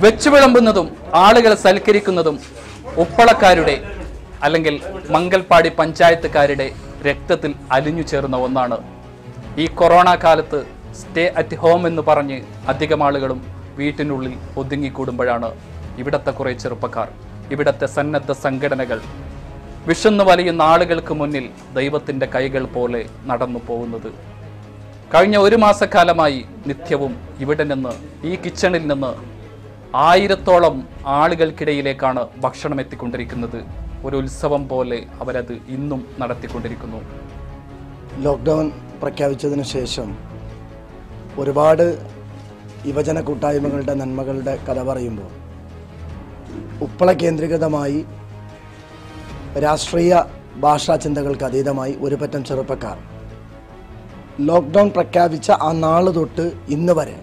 വെച്ചു വിളമ്പുന്നതും ആളുകളെ സൽക്കരിക്കുന്നതും ഉപ്പളക്കാരുടെ അല്ലെങ്കിൽ മംഗൽപാടി പഞ്ചായത്തുകാരുടെ രക്തത്തിൽ അലിഞ്ഞു ചേർന്ന ഒന്നാണ് ഈ കൊറോണ കാലത്ത് സ്റ്റേ അറ്റ് ഹോം എന്ന് പറഞ്ഞ് അധികം ആളുകളും വീട്ടിനുള്ളിൽ ഒതുങ്ങിക്കൂടുമ്പോഴാണ് ഇവിടത്തെ കുറേ ചെറുപ്പക്കാർ ഇവിടത്തെ സന്നദ്ധ സംഘടനകൾ വിശന്നു വലിയുന്ന ആളുകൾക്ക് മുന്നിൽ ദൈവത്തിൻ്റെ കൈകൾ പോലെ നടന്നു പോകുന്നത് കഴിഞ്ഞ ഒരു മാസക്കാലമായി നിത്യവും ഇവിടെ നിന്ന് ഈ കിച്ചണിൽ നിന്ന് ആയിരത്തോളം ആളുകൾക്കിടയിലേക്കാണ് ഭക്ഷണം എത്തിക്കൊണ്ടിരിക്കുന്നത് ഒരു ഉത്സവം പോലെ അവരത് ഇന്നും നടത്തിക്കൊണ്ടിരിക്കുന്നു ലോക്ക്ഡൗൺ പ്രഖ്യാപിച്ചതിന് ശേഷം ഒരുപാട് യുവജന കൂട്ടായ്മകളുടെ നന്മകളുടെ കഥ പറയുമ്പോൾ ഉപ്പള കേന്ദ്രീകൃതമായി രാഷ്ട്രീയ ഭാഷാ ചിന്തകൾക്ക് അതീതമായി ഒരു പറ്റം ചെറുപ്പക്കാർ ലോക്ക്ഡൗൺ പ്രഖ്യാപിച്ച ആ നാൾ തൊട്ട് ഇന്ന് വരെ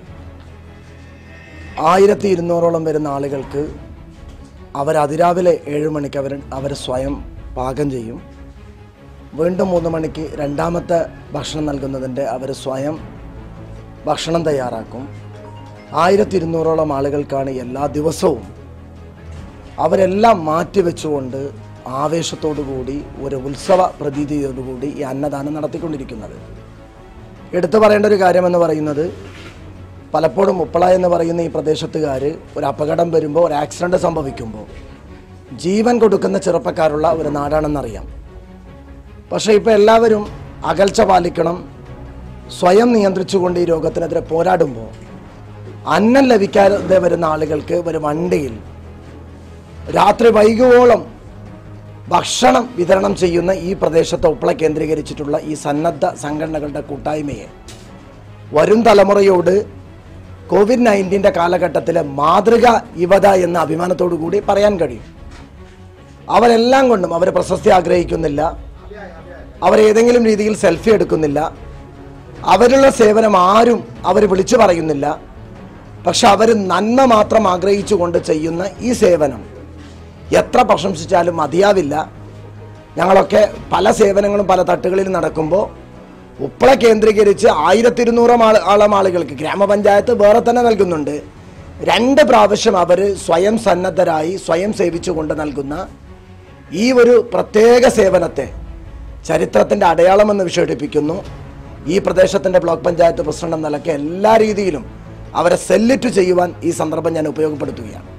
ആയിരത്തി ഇരുന്നൂറോളം വരുന്ന ആളുകൾക്ക് അവർ അതിരാവിലെ ഏഴ് മണിക്ക് അവർ അവർ സ്വയം പാകം ചെയ്യും വീണ്ടും മൂന്ന് മണിക്ക് രണ്ടാമത്തെ ഭക്ഷണം നൽകുന്നതിൻ്റെ അവർ സ്വയം ഭക്ഷണം തയ്യാറാക്കും ആയിരത്തി ഇരുന്നൂറോളം ആളുകൾക്കാണ് എല്ലാ ദിവസവും അവരെല്ലാം മാറ്റിവെച്ചുകൊണ്ട് ആവേശത്തോടു കൂടി ഒരു ഉത്സവ പ്രതീതിയോടുകൂടി ഈ അന്നദാനം നടത്തിക്കൊണ്ടിരിക്കുന്നത് എടുത്തു പറയേണ്ട ഒരു കാര്യമെന്ന് പറയുന്നത് പലപ്പോഴും ഉപ്പള എന്ന് പറയുന്ന ഈ പ്രദേശത്തുകാർ ഒരു അപകടം വരുമ്പോൾ ഒരു ആക്സിഡൻറ്റ് സംഭവിക്കുമ്പോൾ ജീവൻ കൊടുക്കുന്ന ചെറുപ്പക്കാരുള്ള ഒരു നാടാണെന്നറിയാം പക്ഷേ ഇപ്പോൾ എല്ലാവരും അകൽച്ച പാലിക്കണം സ്വയം നിയന്ത്രിച്ചുകൊണ്ട് ഈ രോഗത്തിനെതിരെ പോരാടുമ്പോൾ അന്നം ലഭിക്കാതെ വരുന്ന ആളുകൾക്ക് ഒരു വണ്ടിയിൽ രാത്രി വൈകുവോളം ഭക്ഷണം വിതരണം ചെയ്യുന്ന ഈ പ്രദേശത്തെ ഉപ്പള കേന്ദ്രീകരിച്ചിട്ടുള്ള ഈ സന്നദ്ധ സംഘടനകളുടെ കൂട്ടായ്മയെ വരും തലമുറയോട് കോവിഡ് നയൻറ്റീൻ്റെ കാലഘട്ടത്തിലെ മാതൃക യുവത എന്ന അഭിമാനത്തോടു കൂടി പറയാൻ കഴിയും അവരെല്ലാം കൊണ്ടും അവർ പ്രശസ്തി ആഗ്രഹിക്കുന്നില്ല അവരേതെങ്കിലും രീതിയിൽ സെൽഫി എടുക്കുന്നില്ല അവരുള്ള സേവനം ആരും അവർ വിളിച്ചു പറയുന്നില്ല പക്ഷെ അവർ നന്മ മാത്രം ആഗ്രഹിച്ചുകൊണ്ട് ചെയ്യുന്ന ഈ സേവനം എത്ര പ്രശംസിച്ചാലും മതിയാവില്ല ഞങ്ങളൊക്കെ പല സേവനങ്ങളും പല തട്ടുകളിൽ നടക്കുമ്പോൾ ഉപ്പള കേന്ദ്രീകരിച്ച് ആയിരത്തി ഇരുന്നൂറോളം ആൾ ആളം ആളുകൾക്ക് ഗ്രാമപഞ്ചായത്ത് വേറെ തന്നെ നൽകുന്നുണ്ട് രണ്ട് പ്രാവശ്യം അവർ സ്വയം സന്നദ്ധരായി സ്വയം സേവിച്ചുകൊണ്ട് നൽകുന്ന ഈ ഒരു പ്രത്യേക സേവനത്തെ ചരിത്രത്തിൻ്റെ അടയാളമെന്ന് വിശേഷിപ്പിക്കുന്നു ഈ പ്രദേശത്തിൻ്റെ ബ്ലോക്ക് പഞ്ചായത്ത് പ്രസിഡന്റ് എന്ന നിലയ്ക്ക് എല്ലാ രീതിയിലും അവരെ സെല്ലിറ്റ് ചെയ്യുവാൻ ഈ സന്ദർഭം ഞാൻ ഉപയോഗപ്പെടുത്തുകയാണ്